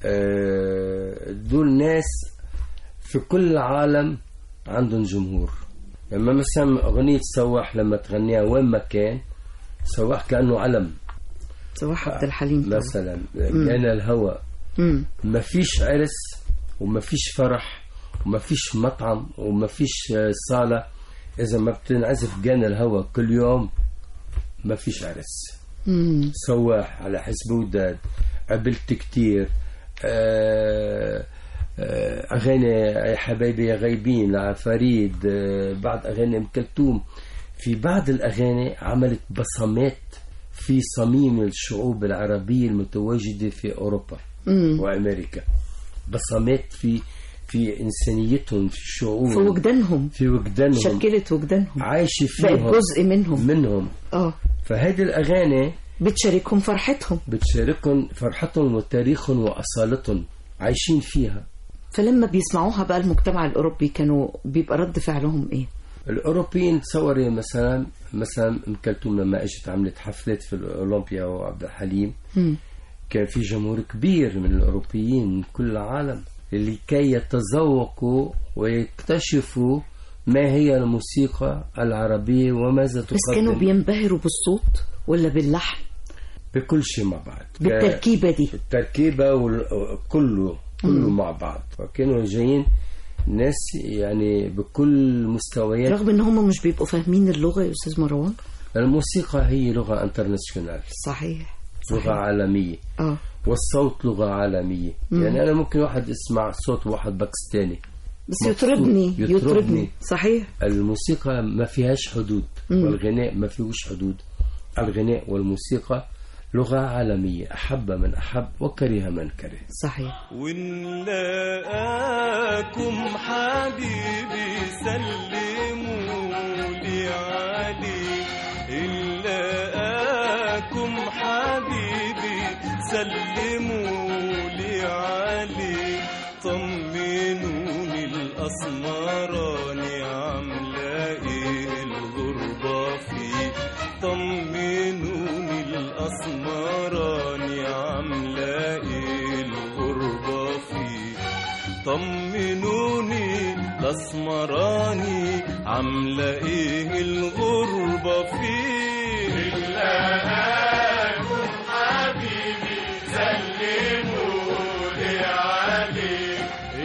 آه، دول ناس في كل العالم عندهم جمهور لما مثلا أغنية سواح لما تغنيها وين ما كان سواح كأنه علم صباح عبد الحليم طبعا. مثلا جانا الهوى مم. ما فيش عرس وما فيش فرح وما فيش مطعم وما فيش آه، صالة إذا ما بتنعزف جانا الهوى كل يوم ما فيش عرس مم. سواح على حسب وداد قابلت كتير آه، آه، أغاني يا حبايبي يا غايبين لفريد آه، بعض أغاني أم كلثوم في بعض الأغاني عملت بصمات في صميم الشعوب العربية المتواجدة في أوروبا مم. وامريكا بصمات في في انسانيتهم في شعورهم في وجدانهم في وجدانهم شكلت وجدانهم عايشه بقت فيهم جزء منهم منهم اه فهذه الاغاني بتشاركهم فرحتهم بتشاركهم فرحتهم وتاريخهم واصالتهم عايشين فيها فلما بيسمعوها بقى المجتمع الاوروبي كانوا بيبقى رد فعلهم ايه الاوروبيين تصوري مثلا مثلا ام كلثوم لما اجت عملت حفلات في الاولمبيا وعبد الحليم مم. كان في جمهور كبير من الاوروبيين من كل العالم لكي يتذوقوا ويكتشفوا ما هي الموسيقى العربية وماذا تقدم بس كانوا بينبهروا بالصوت ولا باللحن بكل شيء مع بعض بالتركيبه دي التركيبة وكله كله مع بعض وكانوا جايين ناس يعني بكل مستويات رغم ان هم مش بيبقوا فاهمين اللغه يا استاذ مروان الموسيقى هي لغة انترناسيونال صحيح لغة صحيح عالمية اه والصوت لغة عالمية يعني أنا ممكن واحد يسمع صوت واحد باكستاني بس مبسوط. يطربني يطربني. يطربني صحيح الموسيقى ما فيهاش حدود والغناء ما فيهوش حدود الغناء والموسيقى لغة عالمية أحب من أحب وكره من كره صحيح ونلاقاكم حبيبي سلموا لي عليه نلاقاكم حبيبي سلموا لي عليه طمنوني الأسمراني عاملة إيه الغربة فيه طمنوني الأسمراني عاملة إيه الغربة فيه طمنوني الأسمراني عاملة إيه الغربة فيه إلاكم حبيبي سلموا لي عليه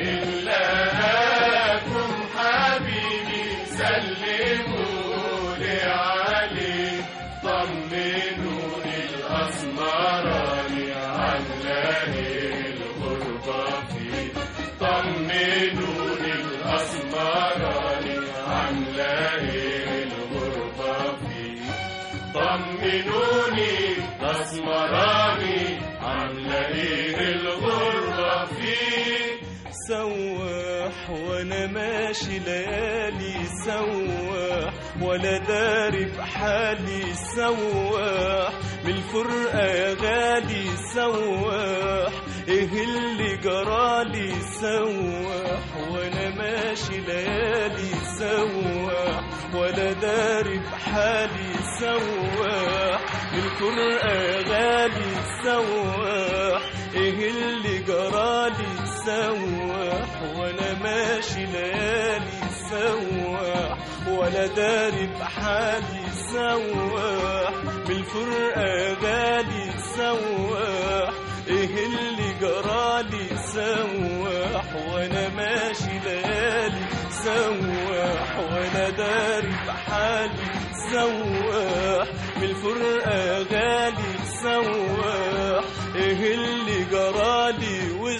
إلاكم حبيبي سلموا لي عليه طمنوني الأسمراني عاملة الغربة فيه طمنوني الأسمراني عاملة الغربة فيه طمنوني الأسمراني عاملة الغربة فيه سواح وانا ماشي ليالي سواح ولا داري بحالي سواح من الفرقة يا غالي سواح ايه اللي جرالي سواح وانا ماشي ليالي سواح ولا داري بحالي سواح من الفرقة يا غالي سواح ايه اللي جرالي سواح وانا ماشي ليالي سواح ولا داري بحالي سواح من الفرقة يا غالي سواح ايه اللي جرالي سواح وانا ماشي ليالي سواح وانا داري بحالي سواح من الفرقة يا غالي سواح ايه اللي جرالي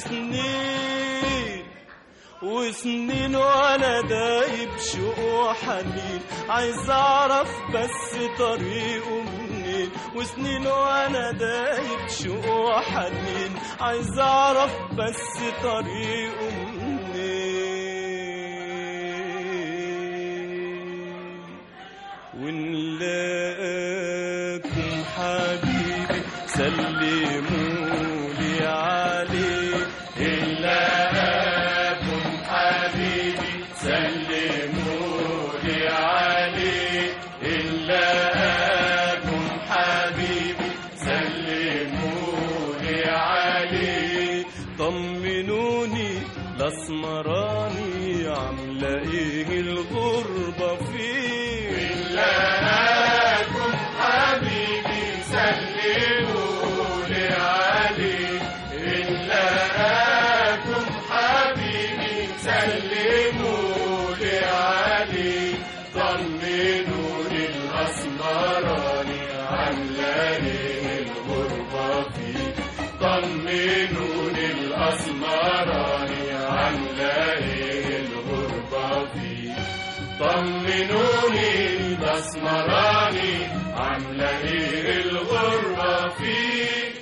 وسنين وسنين وانا دايب شوق وحنين عايز اعرف بس طريقه منين وسنين وانا دايب شوق وحنين عايز اعرف بس طريقه منين ونلاقاكم حبيبي سلموا لي عليه نلاقاكم حبيبي سلموا لي عليه نلاقاكم حبيبي سلموا لي عليه طمنوني الاسمراني عامله ايه الغربه فيه نلاقاكم حبيبي سلموا لي عليه نلاقاكم حبيبي سلموا لي عليه طمنوني الاسمراني عامله ايه الغربه فيه طمنوني الاسمراني عامله ايه الغربه فيه طمنوني الاسمراني عامله ايه الغربه فيه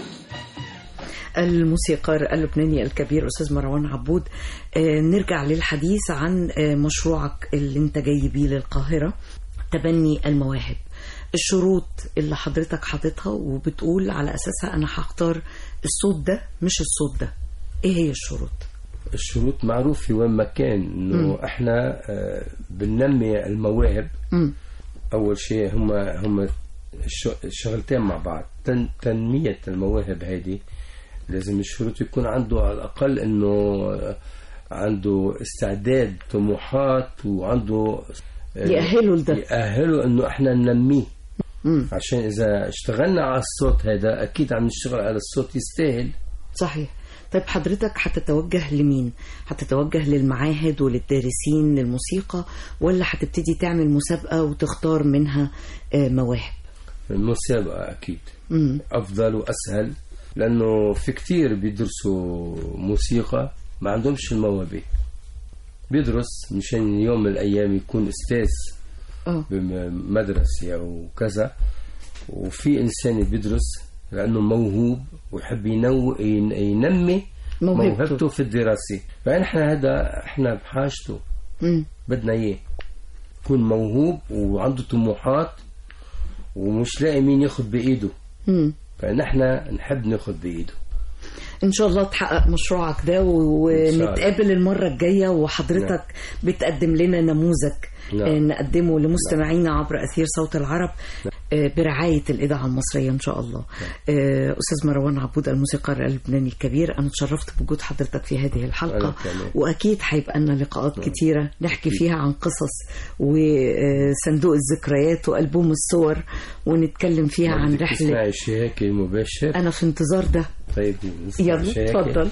الموسيقار اللبناني الكبير أستاذ مروان عبود آه، نرجع للحديث عن آه، مشروعك اللي انت جاي بيه للقاهرة تبني المواهب الشروط اللي حضرتك حاططها وبتقول على أساسها أنا هختار الصوت ده مش الصوت ده إيه هي الشروط؟ الشروط معروف في وين ما كان انه احنا آه، بننمي المواهب مم. اول شيء هم هم الش- الشغلتين مع بعض تن تنميه المواهب هذه لازم الشروط يكون عنده على الاقل انه عنده استعداد طموحات وعنده يأهله لده. يأهله انه احنا ننميه مم. عشان اذا اشتغلنا على الصوت هذا اكيد عم نشتغل على الصوت يستاهل صحيح طيب حضرتك هتتوجه لمين؟ هتتوجه للمعاهد وللدارسين للموسيقى ولا هتبتدي تعمل مسابقة وتختار منها آه، مواهب؟ المسابقة أكيد مم. أفضل وأسهل لأنه في كتير بيدرسوا موسيقى ما عندهمش الموهبة بيدرس مشان يوم من الأيام يكون أستاذ اه بمدرسة أو كذا وفي إنسان بيدرس لأنه موهوب ويحب ينو ين- ينمي موهبته. موهبته في الدراسة فنحن هذا احنا بحاجته مم. بدنا اياه يكون موهوب وعنده طموحات ومش لاقي مين ياخد بايده مم. فنحن نحب ناخد بايده ان شاء الله تحقق مشروعك ده و- إن شاء ونتقابل المره الجايه وحضرتك بتقدم لنا نموذج نعم. آه، نقدمه لمستمعينا عبر اثير صوت العرب آه، برعايه الاذاعه المصريه ان شاء الله آه، استاذ مروان عبود الموسيقار اللبناني الكبير انا اتشرفت بوجود حضرتك في هذه الحلقه أنا كمان. واكيد هيبقى لنا لقاءات كتيره نحكي فيها عن قصص وصندوق الذكريات والبوم الصور ونتكلم فيها عن بدك رحله تسمعي شيء هيك مباشر انا في انتظار ده طيب نسمع يلا شيء هيك. اتفضل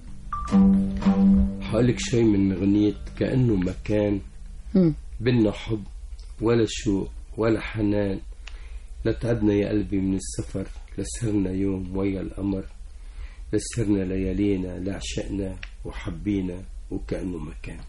حقولك شيء من أغنية كأنه مكان مم. بينا حب ولا شوق ولا حنان لا تعبنا يا قلبي من السفر لسهرنا يوم ويا القمر لسهرنا ليالينا لعشقنا وحبينا وكأنه مكان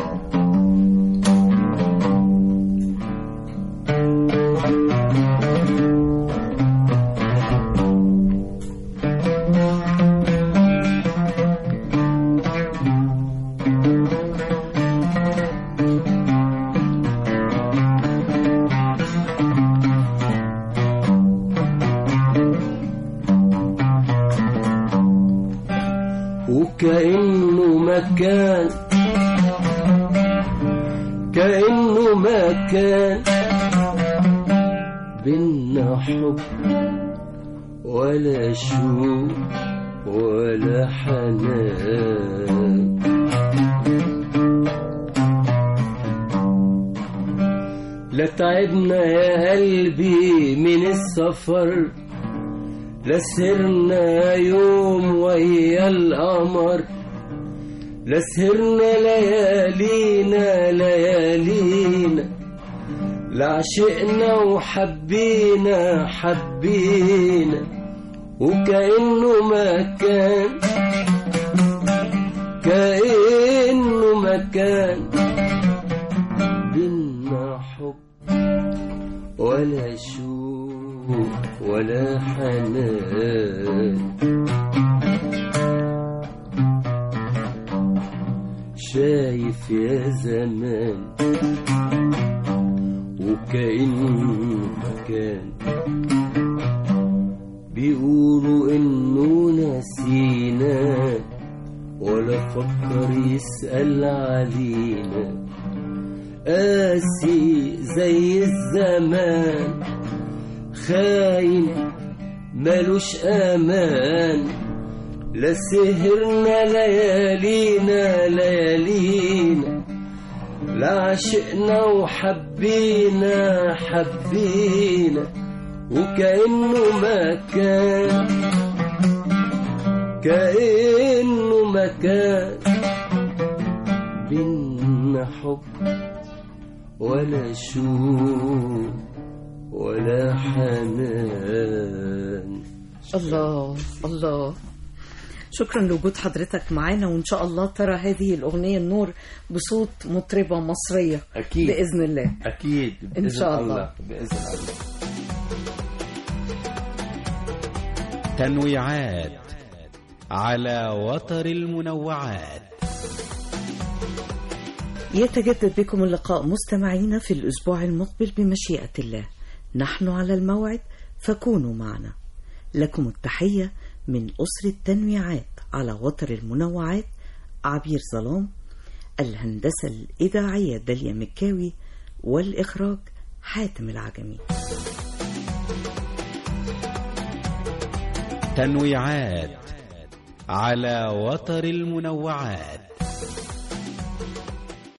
وكأنه مكان كأنه مكان بينا حب ولا شوق ولا حنان لا تعبنا يا قلبي من السفر لسهرنا يوم ويا القمر لسهرنا ليالينا ليالينا لعشقنا وحبينا حبينا وكأنه مكان كأنه مكان بينا حب ولا شوق ولا حنان شايف يا زمان وكأنه مكان بيقولوا انه نسينا ولا فكر يسأل علينا قاسي زي الزمان خاين ملوش امان لا سهرنا ليالينا ليالينا لا عشقنا وحبينا حبينا وكأنه مكان كأنه مكان بينا حب ولا شوق ولا حنان الله الله شكرا لوجود حضرتك معانا وان شاء الله ترى هذه الاغنيه النور بصوت مطربه مصريه أكيد. باذن الله أكيد إن شاء الله. بإذن الله تنويعات على وتر المنوعات يتجدد بكم اللقاء مستمعينا في الاسبوع المقبل بمشيئه الله نحن على الموعد فكونوا معنا لكم التحيه من اسره التنويعات على وتر المنوعات عبير ظلام الهندسه الاذاعيه داليا مكاوي والاخراج حاتم العجمي تنويعات على وتر المنوعات